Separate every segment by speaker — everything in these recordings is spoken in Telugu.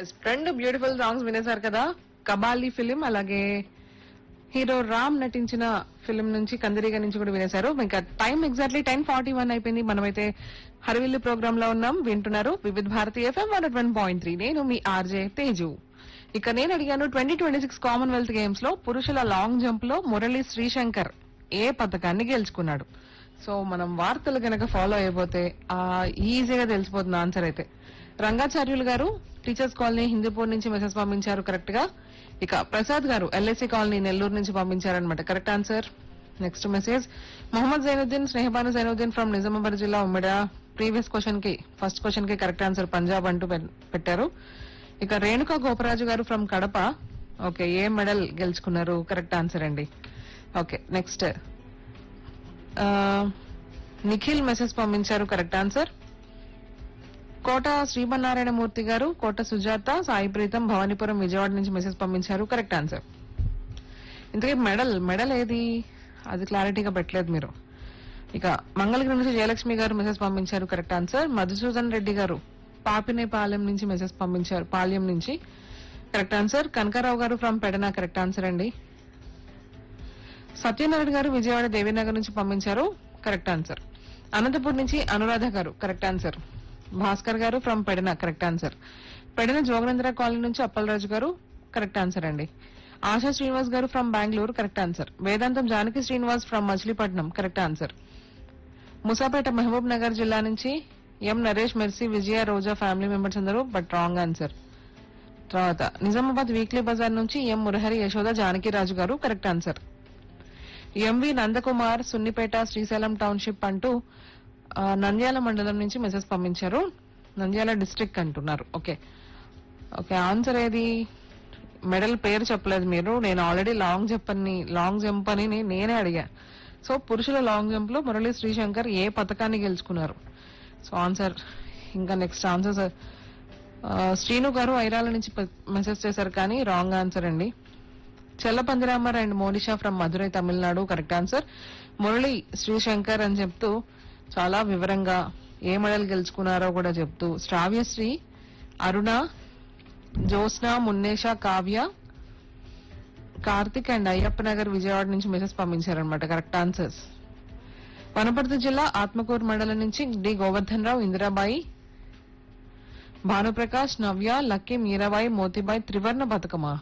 Speaker 1: ఎస్ రెండు బ్యూటిఫుల్ సాంగ్స్ వినేశారు కదా కబాలి ఫిలిం అలాగే హీరో రామ్ నటించిన ఫిలిం నుంచి కందిరిగా నుంచి కూడా వినేశారు ఇంకా time exactly ten forty one అయిపోయింది మనమైతే హరివిల్లు ప్రోగ్రామ్ లో ఉన్నాం వింటున్నారు Vividh Bharati FM one one point three నేను మీ ఆర్జే తేజు ఇక నేను అడిగాను twenty twenty six Commonwealth Games లో పురుషుల లాంగ్ జంప్ లో మురళి శ్రీశంకర్ ఏ పథకాన్ని గెలుచుకున్నాడు సో మనం వార్తలు గనక ఫాలో అయిపోతే ఆ ఈజీగా తెలిసిపోతుంది ఆన్సర్ అయితే రంగాచార్యులు గారు టీచర్స్ కాలనీ హిందూపూర్ నుంచి మెసేజ్ పంపించారు కరెక్ట్ గా ఇక ప్రసాద్ గారు ఎల్ఐసి కాలనీ నెల్లూరు నుంచి పంపించారనమాట correct answer next message Mohammed Zainuddin Snehabanu Zainuddin from Nizamabad జిల్లా ఉమ్మడ ప్రీవియస్ క్వశ్చన్ కి ఫస్ట్ క్వశ్చన్ కి కరెక్ట్ ఆన్సర్ పంజాబ్ అంటూ పె- పెట్టారు ఇక రేణుకా గోపరాజు గారు ఫ్రమ్ కడప ఓకే ఏ మెడల్ గెలుచుకున్నారు కరెక్ట్ ఆన్సర్ అండి ఓకే నెక్స్ట్ నిఖిల్ మెసేజ్ పంపించారు కరెక్ట్ ఆన్సర్ కోట శ్రీమన్నారాయణ మూర్తి గారు కోట సుజాత సాయి ప్రీతం భవానీపురం విజయవాడ నుంచి మెసేజ్ పంపించారు కరెక్ట్ ఆన్సర్ ఇంతకీ మెడల్ మెడల్ ఏది అది క్లారిటీగా పెట్టలేదు మీరు ఇక మంగళగిరి నుంచి జయలక్ష్మి గారు మెసేజ్ పంపించారు కరెక్ట్ ఆన్సర్ మధుసూదన్ రెడ్డి గారు పాపినేపాలెం నుంచి మెసేజ్ పంపించారు పాల్యం నుంచి కరెక్ట్ ఆన్సర్ కనకారావు గారు ఫ్రమ్ పెడన కరెక్ట్ ఆన్సర్ అండి సత్యనారాయణ గారు విజయవాడ దేవీనగర్ నుంచి పంపించారు కరెక్ట్ ఆన్సర్ అనంతపూర్ నుంచి అనురాధ గారు correct answer Bhaskar garu from Pedana correct answer Pedana Joganendra colony నుంచి అప్పలరాజు గారు కరెక్ట్ ఆన్సర్ అండి ఆశా శ్రీనివాస్ గారు from Bengaluru correct answer Vedantam Janaki Srinivas from Machilipatnam correct answer Musapeta Mahabubnagar జిల్లా నుంచి M Naresh Mercy Vijaya Roja family members అందరూ బట్ రాంగ్ ఆన్సర్ తర్వాత నిజామాబాద్ వీక్లీ బజార్ నుంచి ఎం Murahari Yashoda Janakiraju garu correct answer M V Nandakumar Sunnipeta Srisailam township అంటూ ఆ, నంద్యాల మండలం నుంచి మెసేజ్ పంపించారు నంద్యాల డిస్ట్రిక్ట్ అంటున్నారు ఓకే ఓకే ఆన్సర్ ఏది మెడల్ పేరు చెప్పలేదు మీరు నేను ఆల్రెడీ లాంగ్ జంప్ అని లాంగ్ జంప్ అని నే- నేనే అడిగా సో పురుషుల లాంగ్ జంప్ లో మురళీ శ్రీశంకర్ ఏ పథకాన్ని గెలుచుకున్నారు సో ఆన్సర్ ఇంకా next answer sir Srinu garu Irala నుంచి మెసేజ్ చేశారు కానీ రాంగ్ ఆన్సర్ అండి Chellapandiramar and Monisha from Madurai Tamil Nadu correct answer Murali Sreeshankar అని చెప్తూ చాలా వివరంగా ఏ మెడల్ గెలుచుకున్నారో కూడా చెప్తూ శ్రావ్యశ్రీ అరుణ జ్యోత్స్న మున్నేష కావ్య కార్తిక్ అండ్ అయ్యప్ప నగర్ విజయవాడ నుంచి మెసేజ్ పంపించారనమాట కరెక్ట్ ఆన్సర్స్ వనపర్తి జిల్లా ఆత్మకూరు మండలం నుంచి డి గోవర్ధన్ రావు ఇందిరాబాయి భానుప్రకాష్ నవ్య లక్కీ మీరాబాయి మోతిబాయి త్రివర్ణ పథకమా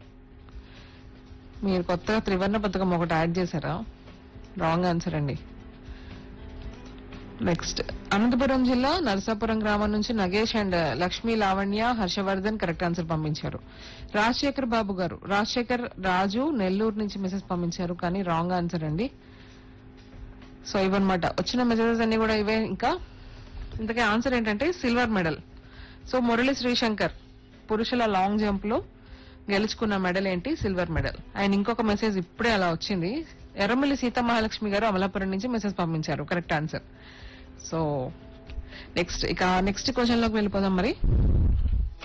Speaker 1: మీరు కొత్తగా త్రివర్ణ పథకం ఒకటి యాడ్ చేశారా రాంగ్ ఆన్సర్ అండి నెక్స్ట్ అనంతపురం జిల్లా నరసాపురం గ్రామం నుంచి Nagesh and Lakshmi Lavanya Harshavardhan correct answer పంపించారు రాజశేఖర్ బాబు గారు రాజశేఖర్ రాజు నెల్లూరు నుంచి మెసేజ్ పంపించారు కానీ రాంగ్ ఆన్సర్ అండి సో ఇవన్నమాట వచ్చిన మెసేజెస్ అన్ని కూడా ఇవే ఇంకా ఇంతకీ ఆన్సర్ ఏంటంటే silver medal so Murali Sreeshankar పురుషుల లాంగ్ జంప్ లో గెలుచుకున్న మెడల్ ఏంటి సిల్వర్ మెడల్ అండ్ ఇంకొక మెసేజ్ ఇప్పుడే అలా వచ్చింది ఎర్రమల్లి సీతమహాలక్ష్మి గారు అమలాపురం నుంచి మెసేజ్ పంపించారు కరెక్ట్ ఆన్సర్ సో నెక్స్ట్ ఇక నెక్స్ట్ క్వశ్చన్ లోకి వెళ్ళిపోదాం మరి